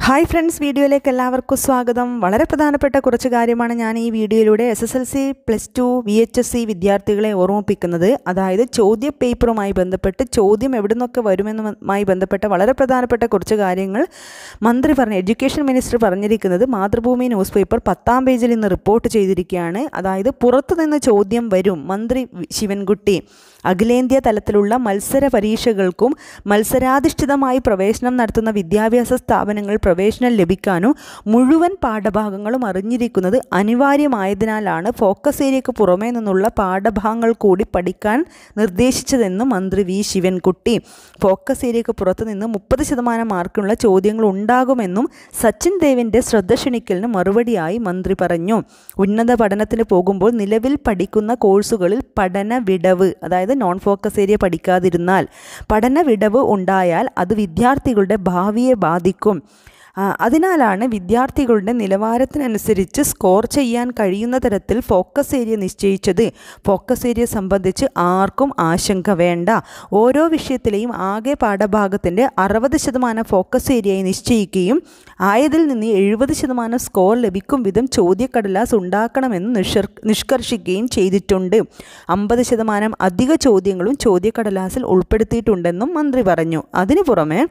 hi friends വീഡിയോയിലേക്ക് എല്ലാവർക്കും സ്വാഗതം വളരെ പ്രധാനപ്പെട്ട കുറച്ച് കാര്യമാണ് ഞാൻ ഈ വീഡിയോയിലൂടെ S S L C plus two V H S C വിദ്യാർത്ഥികളെ ഓർമ്മിപ്പിക്കുന്നത് അതായത് ചോദ്യ പേപ്പറുമായി ബന്ധപ്പെട്ട് ചോദ്യം എവിടെ നിന്നൊക്കെ വരുമെന്നുമായി ബന്ധപ്പെട്ട വളരെ പ്രധാനപ്പെട്ട കുറച്ച് കാര്യങ്ങൾ മന്ത്രി പറഞ്ഞ എഡ്യൂക്കേഷൻ മിനിസ്റ്റർ പറഞ്ഞിരിക്കുന്നത് മാതൃഭൂമി ന്യൂസ് പേപ്പർ പത്താം പേജിൽ ഇന്ന് റിപ്പോർട്ട് ചെയ്തിരിക്കുകയാണ് അതായത് പുറത്തുനിന്ന് ചോദ്യം വരും മന്ത്രി ശിവൻകുട്ടി അഖിലേന്ത്യാ തലത്തിലുള്ള മത്സര പരീക്ഷകൾക്കും മത്സരാധിഷ്ഠിതമായി പ്രവേശനം നടത്തുന്ന വിദ്യാഭ്യാസ സ്ഥാപനങ്ങൾ പ്രവേശനം ലഭിക്കാനും മുഴുവൻ പാഠഭാഗങ്ങളും അറിഞ്ഞിരിക്കുന്നത് അനിവാര്യമായതിനാലാണ് ഫോക്കസ് ഏരിയയ്ക്ക് പുറമേ നിന്നുള്ള പാഠഭാഗങ്ങൾ കൂടി പഠിക്കാൻ നിർദ്ദേശിച്ചതെന്ന് മന്ത്രി വി ശിവൻകുട്ടി ഫോക്കസ് ഏരിയയ്ക്ക് പുറത്തു നിന്ന് മുപ്പത് ശതമാനം മാർക്കുള്ള ചോദ്യങ്ങൾ ഉണ്ടാകുമെന്നും സച്ചിൻ ദേവിൻ്റെ ശ്രദ്ധ ക്ഷണിക്കലിന് മറുപടിയായി മന്ത്രി പറഞ്ഞു ഉന്നത പഠനത്തിന് പോകുമ്പോൾ നിലവിൽ പഠിക്കുന്ന കോഴ്സുകളിൽ പഠന വിടവ് അതായത് നോൺ ഫോക്കസ് ഏരിയ പഠിക്കാതിരുന്നാൽ പഠന വിടവ് ഉണ്ടായാൽ അത് വിദ്യാർത്ഥികളുടെ ഭാവിയെ ബാധിക്കും ആ, അതിനാലാണ് വിദ്യാർത്ഥികളുടെ നിലവാരത്തിനനുസരിച്ച് സ്കോർ ചെയ്യാൻ കഴിയുന്ന തരത്തിൽ ഫോക്കസ് ഏരിയ നിശ്ചയിച്ചത് ഫോക്കസ് ഏരിയ സംബന്ധിച്ച് ആർക്കും ആശങ്ക വേണ്ട ഓരോ വിഷയത്തിലെയും ആകെ പാഠഭാഗത്തിൻ്റെ അറുപത് ശതമാനം ഫോക്കസ് ഏരിയയായി നിശ്ചയിക്കുകയും ആയതിൽ നിന്ന് എഴുപത് ശതമാനം സ്കോർ ലഭിക്കും വിധം ചോദ്യക്കടലാസ് ഉണ്ടാക്കണമെന്ന് നിഷ്കർ നിഷ്കർഷിക്കുകയും ചെയ്തിട്ടുണ്ട് അമ്പത് ശതമാനം അധിക ചോദ്യങ്ങളും ചോദ്യക്കടലാസിൽ ഉൾപ്പെടുത്തിയിട്ടുണ്ടെന്നും മന്ത്രി പറഞ്ഞു അതിനു പുറമെ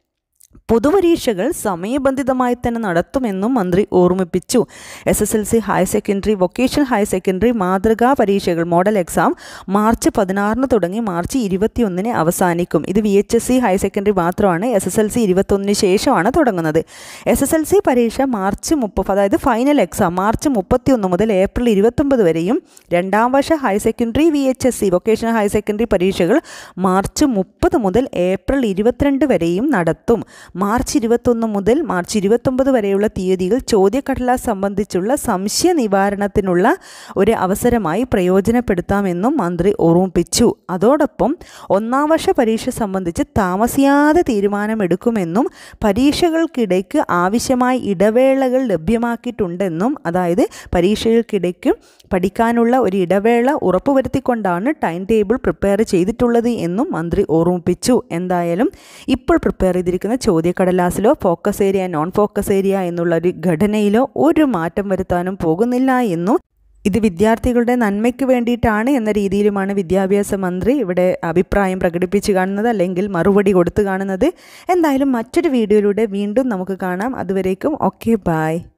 പൊതുപരീക്ഷകൾ സമയബന്ധിതമായി തന്നെ നടത്തുമെന്നും മന്ത്രി ഓർമ്മിപ്പിച്ചു S S L C higher secondary vocational higher secondary മാതൃകാ പരീക്ഷകൾ മോഡൽ എക്സാം മാർച്ച് പതിനാറിന് തുടങ്ങി മാർച്ച് ഇരുപത്തിയൊന്നിന് അവസാനിക്കും ഇത് V H S C higher secondary മാത്രമാണ് എസ് എസ് എൽ സി ഇരുപത്തൊന്നിന് ശേഷമാണ് തുടങ്ങുന്നത് എസ് എസ് എൽ സി പരീക്ഷ മാർച്ച് മുപ്പത് അതായത് ഫൈനൽ എക്സാം മാർച്ച് മുപ്പത്തിയൊന്ന് മുതൽ ഏപ്രിൽ ഇരുപത്തൊമ്പത് വരെയും രണ്ടാം വർഷ higher secondary V H S C vocational higher secondary പരീക്ഷകൾ മാർച്ച് മുപ്പത് മുതൽ ഏപ്രിൽ ഇരുപത്തിരണ്ട് വരെയും നടത്തും മാർച്ച് ഇരുപത്തൊന്ന് മുതൽ മാർച്ച് ഇരുപത്തൊമ്പത് വരെയുള്ള തീയതികൾ ചോദ്യക്കടലാസ് സംബന്ധിച്ചുള്ള സംശയ നിവാരണത്തിനുള്ള ഒരു അവസരമായി പ്രയോജനപ്പെടുത്താമെന്നും മന്ത്രി ഓർമ്മിപ്പിച്ചു അതോടൊപ്പം ഒന്നാം വർഷ പരീക്ഷ സംബന്ധിച്ച് താമസിയാതെ തീരുമാനമെടുക്കുമെന്നും പരീക്ഷകൾക്കിടയ്ക്ക് ആവശ്യമായ ഇടവേളകൾ ലഭ്യമാക്കിയിട്ടുണ്ടെന്നും അതായത് പരീക്ഷകൾക്കിടയ്ക്ക് പഠിക്കാനുള്ള ഒരു ഇടവേള ഉറപ്പുവരുത്തിക്കൊണ്ടാണ് ടൈം ടേബിൾ പ്രിപ്പയർ ചെയ്തിട്ടുള്ളത് എന്നും മന്ത്രി ഓർമ്മിപ്പിച്ചു എന്തായാലും ഇപ്പോൾ പ്രിപ്പയർ ചെയ്തിരിക്കുന്ന ചോദ്യക്കടലാസിലോ focus area non focus area എന്നുള്ള ഒരു ഘടനയിലോ ഒരു മാറ്റം വരുത്താനും പോകുന്നില്ല എന്നും ഇത് വിദ്യാർത്ഥികളുടെ നന്മയ്ക്ക് വേണ്ടിയിട്ടാണ് എന്ന രീതിയിലുമാണ് വിദ്യാഭ്യാസ മന്ത്രി ഇവിടെ അഭിപ്രായം പ്രകടിപ്പിച്ച് കാണുന്നത് അല്ലെങ്കിൽ മറുപടി കൊടുത്തു കാണുന്നത് എന്തായാലും മറ്റൊരു വീഡിയോയിലൂടെ വീണ്ടും നമുക്ക് കാണാം അതുവരേക്കും ഓക്കെ ബായ്